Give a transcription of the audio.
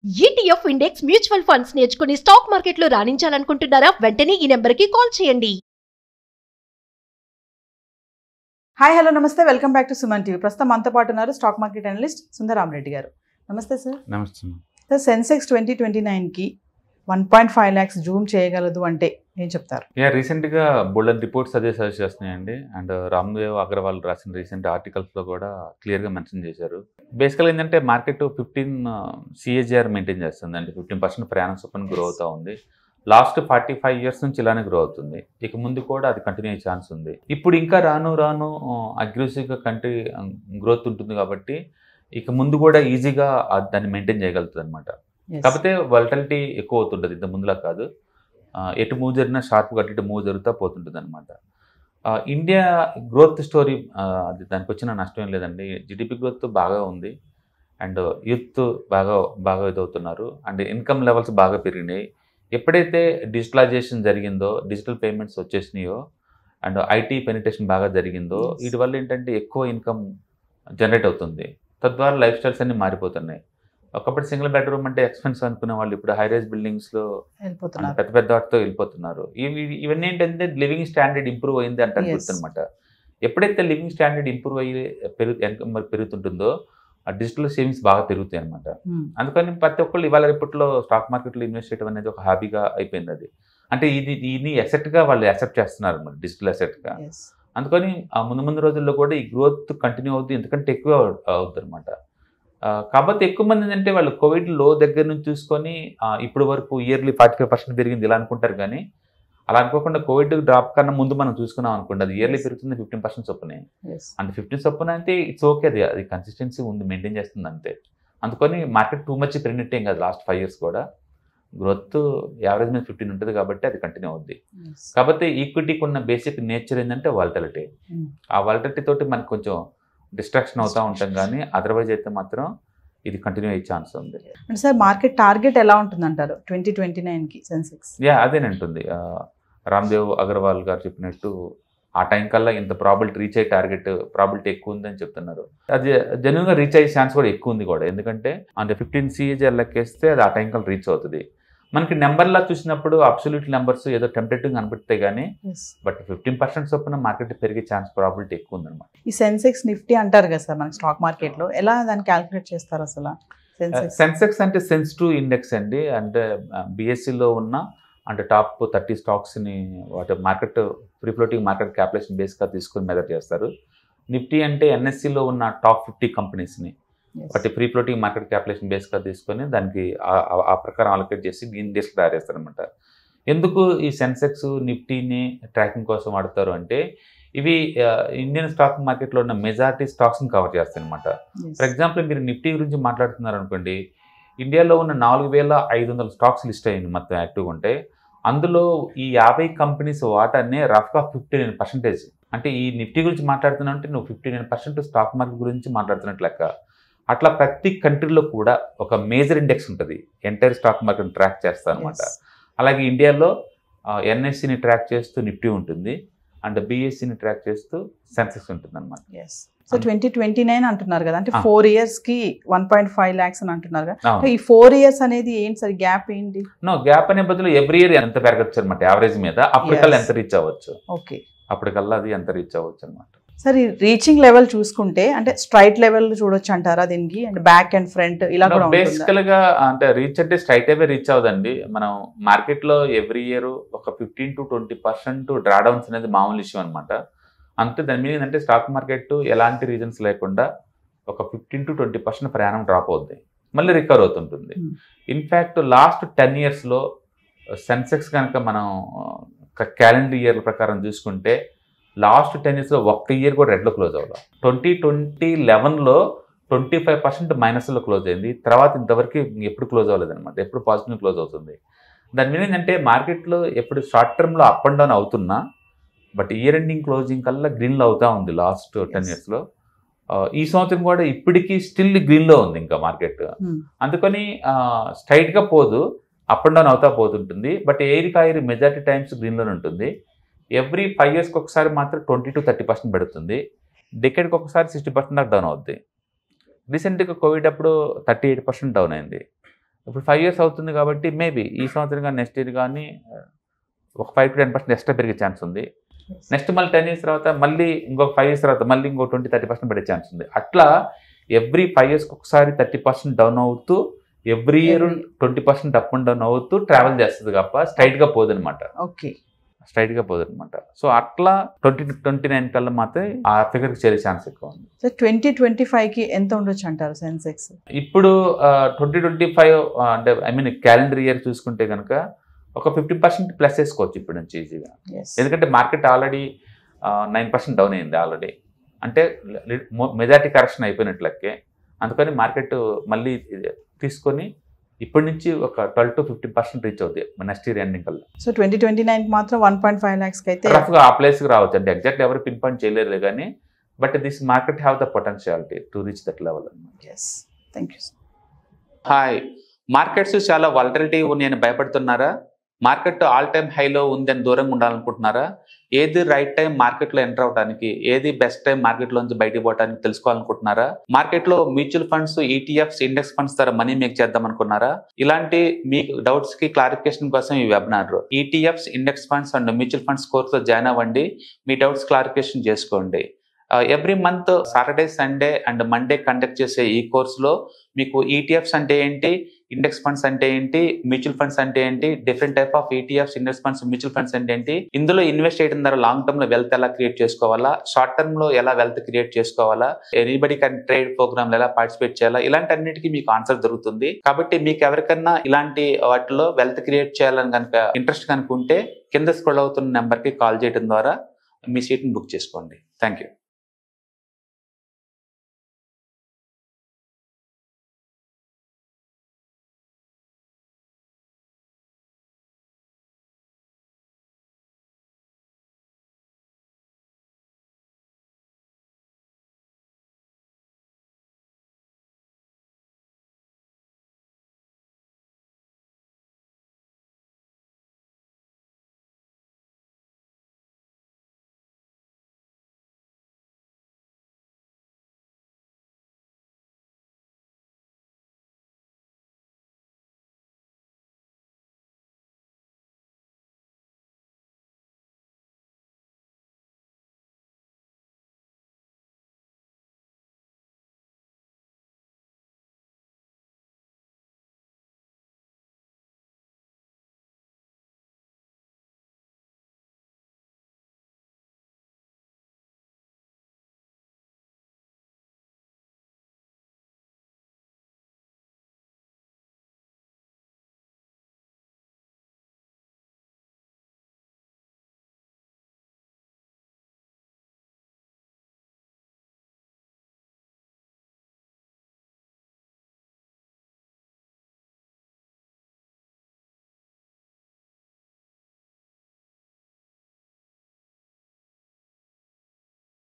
ETF index mutual funds నేర్చుకుని stock మార్కెట్లో రాణించాలనుకుంటున్నారా వెంటనే ఈ నెంబర్కి కాల్ చేయండి హాయ్ హలో నమస్తే welcome back to Suman TV ప్రస్తుతం మనతో పాటు ఉన్నారు stock market analyst Sundaram Reddy గారు నమస్తే సార్ నమస్తే ma'am. Sir Sensex twenty twenty నైన్కి one point five lakhs zoom చేయగలదు అంటే ఏం చెప్తారు యా రీసెంట్గా బుల్లెట్ రిపోర్ట్స్ అదే సజెస్ట్ చేస్తున్నాయండి అండ్ రామ్దేవ్ అగర్వాల్ రాసిన రీసెంట్ ఆర్టికల్స్లో కూడా క్లియర్గా మెన్షన్ చేశారు బేసికల్ ఏంటంటే మార్కెట్ ఫిఫ్టీన్ సిఏజిఆర్ మెయింటైన్ చేస్తుంది అంటే ఫిఫ్టీన్ పర్సెంట్ ప్రయాణం చొప్పున గ్రో అవుతూ ఉంది లాస్ట్ ఫార్టీ ఫైవ్ ఇయర్స్ నుంచి ఇలానే గ్రో అవుతుంది ఇక ముందు కూడా అది కంటిన్యూ అయ్యే ఛాన్స్ ఉంది ఇప్పుడు ఇంకా రాను రాను అగ్రెసివ్గా కంట్రీ గ్రోత్ ఉంటుంది కాబట్టి ఇక ముందు కూడా ఈజీగా దాన్ని మెయింటైన్ చేయగలుగుతుంది అనమాట కాకపోతే వాలటిలిటీ ఎక్కువ అవుతుంటుంది ఇంత ముందులా కాదు ఆ, ఎటు మూవ్ జరిగినా షార్ప్గా అటు ఇటు మూవ్ జరుగుతూ పోతుంటుంది అనమాట ఇండియా గ్రోత్ స్టోరీ అది దానికి వచ్చిన నష్టం ఏం లేదండి జిడిపి గ్రోత్ బాగా ఉంది అండ్ యూత్ బాగా బాగా ఇదవుతున్నారు అండ్ ఇన్కమ్ లెవెల్స్ బాగా పెరిగినాయి ఎప్పుడైతే డిజిటలైజేషన్ జరిగిందో డిజిటల్ పేమెంట్స్ వచ్చేసినాయో అండ్ ఐటీ పెనిటేషన్ బాగా జరిగిందో Yes. వీటి వల్ల ఏంటంటే ఎక్కువ ఇన్కమ్ జనరేట్ అవుతుంది తద్వారా లైఫ్ స్టైల్స్ అన్ని మారిపోతున్నాయి ఒకప్పుడు సింగిల్ బెడ్రూమ్ అంటే ఎక్స్పెన్స్ అనుకునే వాళ్ళు ఇప్పుడు హై రైజ్ బిల్డింగ్స్లో వెళ్ళిపోతున్నారు పెద్ద పెద్ద వాటితో వెళ్ళిపోతున్నారు ఇవి ఇవన్నీ ఏంటంటే లివింగ్ స్టాండర్డ్ ఇంప్రూవ్ అయింది అంటారు Yes. గుర్తనమాట ఎప్పుడైతే లివింగ్ స్టాండర్డ్ ఇంప్రూవ్ అయ్యి పెరుగు ఇన్కమ్ పెరుగుతుంటుందో ఆ డిజిటల్ సేవింగ్స్ బాగా పెరుగుతాయి అనమాట Hmm. అందుకని ప్రతి ఒక్కళ్ళు ఇవాళ రేపట్లో స్టాక్ మార్కెట్లో ఇన్వెస్ట్ చేయడం అనేది ఒక హాబీగా అయిపోయింది అది అంటే ఇది దీన్ని అసెట్గా వాళ్ళు యాక్సెప్ట్ చేస్తున్నారు అనమాట డిజిటల్ అసెట్గా Yes. అందుకని ఆ ముందు ముందు రోజుల్లో కూడా ఈ గ్రోత్ కంటిన్యూ అవుతుంది ఎందుకంటే ఎక్కువ అవుతుంది అనమాట కాబట్టి ఎక్కువ మంది ఏంటంటే వాళ్ళు కోవిడ్ లో దగ్గర నుంచి చూసుకొని ఆ, ఇప్పుడు వరకు ఇయర్లీ ఫార్టీ ఫైవ్ పర్సెంట్ పెరిగింది ఇలా అనుకుంటారు కానీ అలా అనుకోకుండా కోవిడ్ డ్రాప్ కన్నా ముందు మనం చూసుకున్నాం అనుకోండి అది ఇయర్లీ Yes. పెరుగుతుంది ఫిఫ్టీన్ పర్సెంట్ చొప్పునే Yes. అంటే ఫిఫ్టీన్ చొప్పున అయితే ఇట్స్ ఓకే అది అది కన్సిస్టెన్సీ ఉంది మెయింటైన్ చేస్తుంది అంతే అందుకని మార్కెట్ టూ మచ్ పెరిగినట్టే ఏం కాదు లాస్ట్ ఫైవ్ ఇయర్స్ కూడా గ్రోత్ యావరేజ్ మీద ఫిఫ్టీన్ ఉంటుంది కాబట్టి అది కంటిన్యూ అవుద్ది Yes. కాకపోతే ఈక్విటీకి ఉన్న బేసిక్ నేచర్ ఏంటంటే వాలటిలిటీ Hmm. ఆ వాలటిలిటీ తోటి మనకు కొంచెం డిస్ట్రాక్షన్ అవుతూ ఉంటాం కానీ అదర్వైజ్ అయితే మాత్రం ఇది కంటిన్యూ అయ్యే ఛాన్స్ ఉంది అంటే సార్ మార్కెట్ టార్గెట్ ఎలా ఉంటుంది అంటారు ట్వంటీ ట్వంటీ నైన్కి సెన్సెక్స్ యా అదేనంటుంది ఆ, రామ్దేవ్ అగర్వాల్ గారు చెప్పినట్టు ఆ టైం కల్లా ఇంత ప్రాబిలిటీ రీచ్ అయ్యే టార్గెట్ ప్రాబిలిటీ ఎక్కువ ఉందని చెప్తున్నారు అది జెన్యున్గా రీచ్ అయ్యే ఛాన్స్ కూడా ఎక్కువ ఉంది కూడా ఎందుకంటే అంటే ఫిఫ్టీన్ సిఏజర్ లెక్కేస్తే అది ఆ టైం కల్లా రీచ్ అవుతుంది మనకి నెంబర్లా చూసినప్పుడు అబ్సల్యూట్ నెంబర్స్ ఏదో టెంప్టేటింగ్ అనిపిస్తాయి కానీ బట్ ఫిఫ్టీన్ పర్సెంట్ చొప్పున మార్కెట్ పెరిగే ఛాన్స్ ప్రాబిలిటీ ఎక్కువ ఉందన్నమాట ఈ సెన్సెక్స్ నిఫ్టీ అంటారు కదా సార్ మనకి స్టాక్ మార్కెట్లో ఎలా దాన్ని క్యాలిక్యులేట్ చేస్తారు అసలు సెన్సెక్స్ సెన్సెక్స్ అంటే సెన్సిటివ్ ఇండెక్స్ అండి అంటే బిఎస్సిలో ఉన్న అంటే టాప్ థర్టీ స్టాక్స్ని వాటి market free floating market capitalization బేస్గా తీసుకొని మెజర్ చేస్తారు నిఫ్టీ అంటే ఎన్ఎస్సిలో ఉన్న టాప్ ఫిఫ్టీ కంపెనీస్ని వాటి ఫ్రీ ఫ్లోటింగ్ మార్కెట్ క్యాపిటేషన్ బేస్గా తీసుకొని దానికి ఆ- ఆ- ఆ ప్రకారం అలొకేట్ చేసి ఇండెక్స్ తయారు చేస్తారనమాట ఎందుకు ఈ సెన్సెక్స్ నిఫ్టీని ట్రాకింగ్ కోసం వాడతారు అంటే ఇవి ఆ, ఇండియన్ స్టాక్ మార్కెట్లో ఉన్న మెజారిటీ స్టాక్స్ని కవర్ చేస్తాయి అనమాట ఫర్ ఎగ్జాంపుల్ మీరు నిఫ్టీ గురించి మాట్లాడుతున్నారు అనుకోండి ఇండియాలో ఉన్న నాలుగు వేల ఐదు వందల స్టాక్స్ లిస్ట్ అయ్యింది మొత్తం యాక్టివ్గా ఉంటే అందులో ఈ యాభై కంపెనీస్ వాటానే రఫ్గా ఫిఫ్టీ నైన్ పర్సెంటేజ్ అంటే ఈ నిఫ్టీ గురించి మాట్లాడుతున్నావు అంటే నువ్వు fifty nine percent stock market గురించి మాట్లాడుతున్నట్లు లెక్క అట్లా ప్రతి కంట్రీలో కూడా ఒక మేజర్ ఇండెక్స్ ఉంటుంది ఎంటైర్ స్టాక్ మార్కెట్ ట్రాక్ చేస్తా అనమాట అలాగే ఇండియాలో ఎన్ఎస్సిని ట్రాక్ చేస్తూ నిఫ్టీ ఉంటుంది అండ్ బిఎస్సిని ట్రాక్ చేస్తూ సెన్సెక్స్ ఉంటుంది అనమాట yes so twenty twenty nine అంటున్నారు కదా అంటే Ah. ఫోర్ ఇయర్స్ కి వన్ పాయింట్ ఫైవ్ ల్యాక్స్ అని అంటున్నారు కదా అంటే ఈ ఫోర్ ఇయర్స్ అనేది ఏంటి సార్ గ్యాప్ ఏంటి నో గ్యాప్ అనే బదులు ఎవ్రీ ఇయర్ ఎంత పెరగచ్చు అనమాట యావరేజ్ మీద అప్పటికల్లా Yes. ఎంత రీచ్ అవ్వచ్చు ఓకే అప్పటికల్లా అది ఎంత రీచ్ అవ్వచ్చు అనమాట సార్ ఈ రీచింగ్ లెవెల్ చూసుకుంటే అంటే స్ట్రైట్ లెవెల్ చూడొచ్చు అంటారా దీనికి అంటే బ్యాక్ అండ్ ఫ్రంట్ ఇలా కూడా ఉంటుందా బేసికల్ గా అంటే రీచ్ అంటే స్ట్రైట్ అవే రీచ్ అవ్వదండి మనం మార్కెట్ లో ఎవ్రీ ఇయర్ ఒక fifteen to twenty percent drawdowns అనేది మామూలు ఇష్యూ అనమాట అంతే దాని మీద ఏంటంటే స్టాక్ మార్కెట్ ఎలాంటి రీజన్స్ లేకుండా ఒక ఫిఫ్టీన్ టు ట్వంటీ పర్సెంట్ ప్రయాణం డ్రాప్ అవుద్ది మళ్ళీ రికవర్ అవుతుంటుంది Hmm. ఇన్ఫ్యాక్ట్ లాస్ట్ టెన్ ఇయర్స్లో సెన్సెక్స్ కనుక మనం క్యాలెండర్ ఇయర్ ప్రకారం చూసుకుంటే లాస్ట్ టెన్ ఇయర్స్లో ఒక్క ఇయర్ కూడా రెడ్లో క్లోజ్ అవ్వాలి ట్వంటీ ట్వంటీ లెవెన్లో ట్వంటీ ఫైవ్ పర్సెంట్ మైనస్లో క్లోజ్ అయింది తర్వాత ఇంతవరకు ఎప్పుడు క్లోజ్ అవ్వలేదు అనమాట ఎప్పుడు పాజిటివ్ క్లోజ్ అవుతుంది దాని మీద ఏంటంటే మార్కెట్లో ఎప్పుడు షార్ట్ టర్మ్లో అప్ అండ్ డౌన్ అవుతున్నా బట్ ఇయర్ ఎండింగ్ క్లోజింగ్ కల్లా గ్రీన్లో అవుతా ఉంది లాస్ట్ టెన్ Yes. ఇయర్స్లో ఈ సంవత్సరం కూడా ఇప్పటికీ స్టిల్ గ్రీన్లో ఉంది ఇంకా మార్కెట్ Hmm. అందుకని స్ట్రైట్గా పోదు అప్ అండ్ డౌన్ అవుతా పోతుంటుంది బట్ ఎయిర్ కాయిర్ మెజారిటీ టైమ్స్ గ్రీన్లోనే ఉంటుంది ఎవ్రీ ఫైవ్ ఇయర్స్కి ఒకసారి మాత్రం ట్వంటీ టు థర్టీ పర్సెంట్ పెడుతుంది డెకెడ్కి ఒకసారి సిక్స్టీ పర్సెంట్ దాకా డౌన్ అవుద్ది రీసెంట్గా కోవిడ్ అప్పుడు థర్టీ ఎయిట్ పర్సెంట్ డౌన్ అయింది ఇప్పుడు ఫైవ్ ఇయర్స్ అవుతుంది కాబట్టి మేబీ ఈ సంవత్సరం కానీ నెక్స్ట్ ఇయర్ కానీ ఒక five to ten percent extra పెరిగే ఛాన్స్ ఉంది నెక్స్ట్ మళ్ళీ టెన్ ఇయర్స్ తర్వాత మళ్ళీ ఇంకొక ఫైవ్ ఇయర్స్ తర్వాత మళ్ళీ ఇంకో ట్వంటీ థర్టీ పర్సెంట్ పడే ఛాన్స్ ఉంది అట్లా ఎవ్రీ ఫైవ్ ఇయర్స్కి ఒకసారి థర్టీ పర్సెంట్ డౌన్ అవుతూ every year Every- twenty percent up and down అవుతూ ట్రావెల్ చేస్తుంది తప్ప స్ట్రైట్గా పోదనమాట ఓకే స్ట్రైట్గా పోదనమాట సో అట్లా ట్వంటీ ట్వంటీ నైన్ కల్లా మాత్రం ఆ ఫిగర్కి చేరే ఛాన్స్ ఎక్కువ ఉంది సో ట్వంటీ ట్వంటీ కి ఎంత ఉండొచ్చు అంటారు సెన్సెక్స్ ఇప్పుడు ట్వంటీ ట్వంటీ ఫైవ్ అంటే ఐ మీన్ క్యాలెండర్ ఇయర్ చూసుకుంటే కనుక ఒక ఫిఫ్టీ పర్సెంట్ ప్లస్ వేసుకోవచ్చు ఇప్పుడు నుంచి ఈజీగా ఎస్ ఎందుకంటే market already nine percent down అయింది ఆల్రెడీ అంటే మెజారిటీ కరెక్షన్ అయిపోయినట్లకే అందుకని మార్కెట్ మళ్ళీ ఇది తీసుకొని ఇప్పటి నుంచి ఒక twelve to fifteen percent reach అవుతుంది నెక్స్ట్ ఇయర్ ఎండింగ్ కల్లా సో ట్వంటీ ట్వంటీ నైన్ మాత్రం వన్ పాయింట్ ఫైవ్ ల్యాక్స్కి అయితే రఫ్గా ఆ ప్లేస్కి రావచ్చు అంటే ఎగ్జాక్ట్ ఎవరు పిన్ పాయింట్ చేయలేరు కానీ but this market have the potentiality to reach that level yes thank you hi markets చాలా వాలటిలిటీ ఉన్నాయని భయపడుతున్నారా మార్కెట్ ఆల్ టైమ్ హైలో ఉందని దూరంగా ఉండాలనుకుంటున్నారా ఏది రైట్ టైం మార్కెట్లో ఎంటర్ అవడానికి ఏది బెస్ట్ టైం మార్కెట్లోంచి బయటకు పోవడానికి తెలుసుకోవాలనుకుంటున్నారా మార్కెట్లో mutual funds ETFs index funds ద్వారా మనీ మేక్ చేద్దాం అనుకున్నారా ఇలాంటి మీ డౌట్స్ కి క్లారిఫికేషన్ కోసం ఈ webinar ETFs index funds and mutual funds కోర్సులో జాయిన్ అవ్వండి మీ డౌట్స్ క్లారిఫికేషన్ చేసుకోండి every month Saturday Sunday and Monday conduct చేసే ఈ కోర్సులో మీకు ఈటీఎఫ్స్ అంటే ఏంటి ఇండెక్స్ ఫండ్స్ అంటే ఏంటి మ్యూచువల్ ఫండ్స్ అంటే ఏంటి different type of ETFs index funds mutual funds అంటే ఏంటి ఇందులో ఇన్వెస్ట్ చేయడం ద్వారా లాంగ్ టర్మ్ లో వెల్త్ ఎలా క్రియేట్ చేసుకోవాలా షార్ట్ టర్మ్ లో ఎలా వెల్త్ క్రియేట్ చేసుకోవాలా ఎనీబడి కన్ ట్రేడ్ ప్రోగ్రామ్ ఎలా పార్టిసిపేట్ చేయాలా ఇలాంటి అన్నిటికీ మీకు ఆన్సర్ దొరుకుతుంది కాబట్టి మీకు ఎవరికన్నా ఇలాంటి వాటిలో వెల్త్ క్రియేట్ చేయాలని కనుక ఇంట్రెస్ట్ కనుక ఉంటే కింద స్క్రోల్ అవుతున్న నెంబర్ కి కాల్ చేయడం ద్వారా మీ సీట్ని బుక్ చేసుకోండి థ్యాంక్ యూ